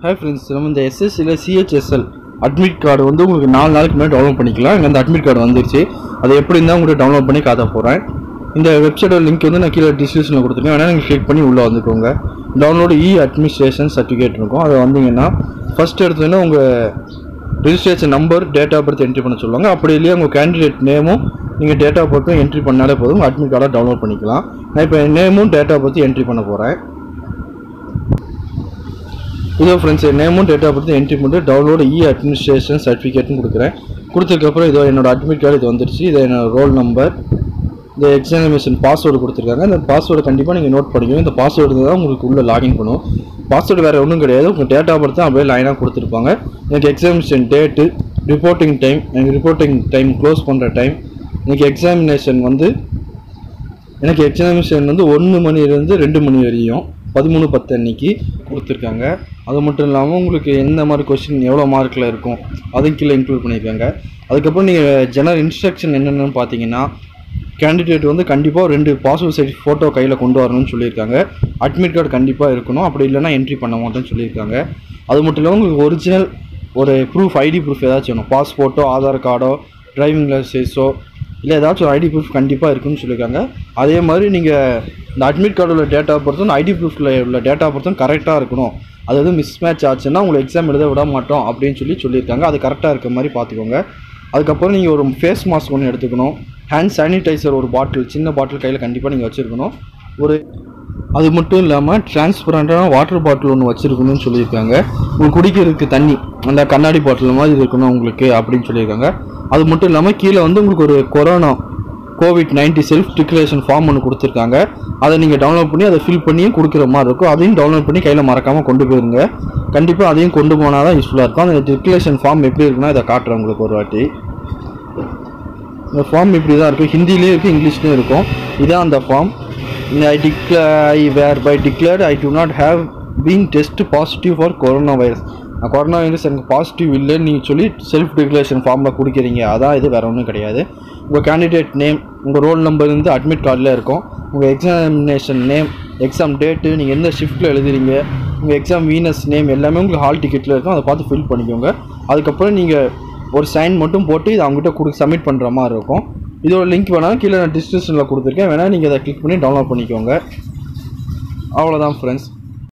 hi friends நம்ம இந்த எஸ்எஸ்சியில் CHSL admit card வந்து உங்களுக்கு நாலு நாளுக்கு முன்னாடி டவுன்லோட் பண்ணிக்கலாம் இங்கே அந்த அட்மிட் கார்டு வந்துருச்சு அதை எப்படி இருந்தால் உங்களுக்கு டவுன்லோட் பண்ணி காட்ட போகிறேன் இந்த வெப்சைட்டோட லிங்க் வந்து நான் கீழே டிஸ்கிரிப்ஷனில் கொடுத்துருக்கேன் வேணால் நீங்கள் கிளிக் பண்ணி உள்ளே வந்துக்கோங்க டவுன்லோடு இ அட்மினிஸ்ட்ரேஷன் சர்டிஃபிகேட் இருக்கும் அதை வந்தீங்கன்னா ஃபஸ்ட் எடுத்தோன்னா உங்கள் registration number date of birth entry பண்ண சொல்லுவாங்க அப்படி இல்லையா உங்கள் கேண்டிடேட் நேமும் நீங்கள் டேட் ஆஃப் பர்த்தும் என்ட்ரி பண்ணாலே போதும் உங்கள் அட்மிட் கார்டை டவுன்லோட் பண்ணிக்கலாம் நான் இப்போ நேமும் டேட் ஆஃப் பர்த் என்ட்ரி பண்ண போகிறேன் இதோ ஃப்ரெண்ட்ஸ் நேமும் டேட் ஆஃப் பர்த் என்ட்ரி பண்ணிட்டு டவுன்லோட் இ அட்மினிஸ்ட்ரேஷன் சர்டிஃபிகேட்னு கொடுக்குறேன் கொடுத்ததுக்கப்புறம் இதோ என்னோட அட்மிட் கார்டு இது வந்துருச்சு இது என்னோட ரோல் நம்பர் இந்த எக்ஸாமினேஷன் பாஸ்வேர்டு கொடுத்துருக்காங்க அந்த பாஸ்வேர்டு கண்டிப்பாக நீங்கள் நோட் பண்ணிக்கணும் இந்த பாஸ்வேர்டு தான் உங்களுக்கு உள்ளே லாகின் பண்ணும் பாஸ்வேர்டு வேறு ஒன்றும் கிடையாது உங்கள் டேட் ஆஃப் பர்த் தான் அப்படியே லைனாக கொடுத்துருப்பாங்க எனக்கு எக்ஸாமினேஷன் டேட்டு ரிப்போர்ட்டிங் டைம் எனக்கு ரிப்போர்ட்டிங் டைம் க்ளோஸ் பண்ணுற டைம் எனக்கு எக்ஸாமினேஷன் வந்து எனக்கு எக்ஸாமினேஷன் வந்து ஒன்று மணிலேருந்து ரெண்டு மணி வரையும் பதிமூணு பத்து அன்னைக்கு கொடுத்துருக்காங்க அது மட்டும் இல்லாமல் உங்களுக்கு எந்த மாதிரி கொஸ்டின் எவ்வளோ மார்க்கில் இருக்கும் அதுவும் கீழே இன்க்ளூட் பண்ணியிருக்காங்க அதுக்கப்புறம் நீங்கள் ஜெனரல் இன்ஸ்ட்ரக்ஷன் என்னென்னு பார்த்தீங்கன்னா கேண்டிடேட் வந்து கண்டிப்பாக ரெண்டு பாஸ்போர்ட் சைஸ் ஃபோட்டோ கையில் கொண்டு வரணும்னு சொல்லியிருக்காங்க அட்மிட் கார்டு கண்டிப்பாக இருக்கணும் அப்படி இல்லைன்னா என்ட்ரி பண்ண மாட்டேன்னு சொல்லியிருக்காங்க அது மட்டும் இல்லாமல் உங்களுக்கு ஒரிஜினல் ஒரு ப்ரூஃப் ஐடி ப்ரூஃப் ஏதாச்சும் வேணும் பாஸ்போர்ட்டோ ஆதார் கார்டோ டிரைவிங் லைசன்ஸோ இல்லை ஏதாச்சும் ஒரு ஐடி ப்ரூஃப் கண்டிப்பாக இருக்குன்னு சொல்லியிருக்காங்க அதே மாதிரி நீங்கள் இந்த அட்மிட் கார்டில் உள்ள டேட் ஆஃப் பர்த்தும் ஐடி ப்ரூஃபில் உள்ள டேட் ஆஃப் பர்த்தும் கரெக்டாக இருக்கணும் அது எதுவும் மிஸ் மேட்ச் ஆச்சுன்னா உங்களை எக்ஸாம் எழுத விட மாட்டோம் அப்படின்னு சொல்லி சொல்லியிருக்காங்க அது கரெக்டாக இருக்க மாதிரி பார்த்துக்கோங்க அதுக்கப்புறம் நீங்கள் ஒரு ஃபேஸ் மாஸ்க் ஒன்று எடுத்துக்கணும் ஹேண்ட் சானிடைசர் ஒரு பாட்டில் சின்ன பாட்டில் கையில் கண்டிப்பாக நீங்கள் வச்சுருக்கணும் ஒரு அது மட்டும் இல்லாமல் டிரான்ஸ்பரண்டான வாட்டர் பாட்டில் ஒன்று வச்சுருக்கணும்னு சொல்லியிருக்காங்க உங்களுக்கு குடிக்கிறதுக்கு தண்ணி அந்த கண்ணாடி பாட்டில் மாதிரி இருக்கணும் உங்களுக்கு அப்படின்னு சொல்லியிருக்காங்க அது மட்டும் இல்லாமல் கீழே வந்து உங்களுக்கு ஒரு corona covid ninety self declaration form ஒன்று கொடுத்துருக்காங்க அதை நீங்கள் டவுன்லோட் பண்ணி அதை ஃபில் பண்ணியும் கொடுக்குற மாதிரி இருக்கும் அதையும் டவுன்லோட் பண்ணி கையில் மறக்காமல் கொண்டு போயிருங்க கண்டிப்பாக அதையும் கொண்டு போனால் தான் யூஸ்ஃபுல்லாக இருக்கும் அந்த டிக்ளரேஷன் ஃபார்ம் எப்படி இருக்குன்னா இதை காட்டுறேன் உங்களுக்கு ஒரு வாட்டி இந்த ஃபார்ம் இப்படி தான் இருக்கும் ஹிந்திலையும் இருக்குது இங்கிலீஷ்லேயும் இருக்கும் இதான் அந்த form I declare I hereby declared I do not have been test positive for corona virus corona virus எனக்கு பாசிட்டிவ் இல்லைன்னு நீங்கள் சொல்லி செல்ஃப் டிக்ளரேஷன் ஃபார்மில் கொடுக்குறீங்க அதான் இது வேறு ஒன்றும் கிடையாது உங்கள் கேண்டிடேட் நேம் உங்கள் ரோல் நம்பர் வந்து அட்மிட் கார்டில் இருக்கும் உங்கள் எக்ஸாமினேஷன் நேம் எக்ஸாம் டேட்டு நீங்கள் எந்த ஷிஃப்ட்டில் எழுதுறீங்க உங்கள் எக்ஸாம் வீனஸ் நேம் எல்லாமே உங்களுக்கு ஹால் டிக்கெட்டில் இருக்கும் அதை பார்த்து ஃபில் பண்ணிக்கோங்க அதுக்கப்புறம் நீங்கள் ஒரு சைன் மட்டும் போட்டு இதை அவங்ககிட்ட கொடு சப்மிட் பண்ணுற மாதிரி இருக்கும் இதோட லிங்க் வேணாலும் கீழே நான் டிஸ்கிரிப்ஷனில் கொடுத்துருக்கேன் வேணால் நீங்கள் அதை கிளிக் பண்ணி டவுன்லோட் பண்ணிக்கோங்க அவ்வளோதான் ஃப்ரெண்ட்ஸ்